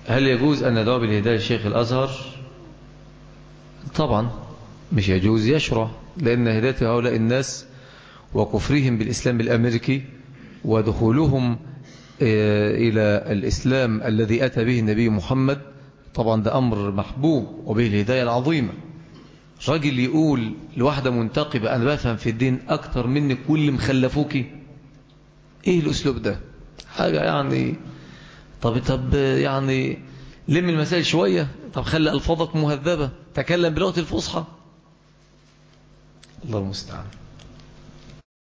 هل يجوز أن ندعو بالهداية الشيخ الأزهر طبعا مش يجوز يشرع لأن هداية هؤلاء الناس وكفرهم بالإسلام الأمريكي ودخولهم إلى الإسلام الذي أتى به النبي محمد طبعا ده أمر محبوب وبه الهداية العظيمة راجل يقول لواحدة منتقبة أنا بفهم في الدين أكتر منك كل مخلفوك إيه الأسلوب ده حاجة يعني طب طب يعني لم المسائل شوية طب خلي ألفاظك مهذبة تكلم بلغة الفصحى الله المستعان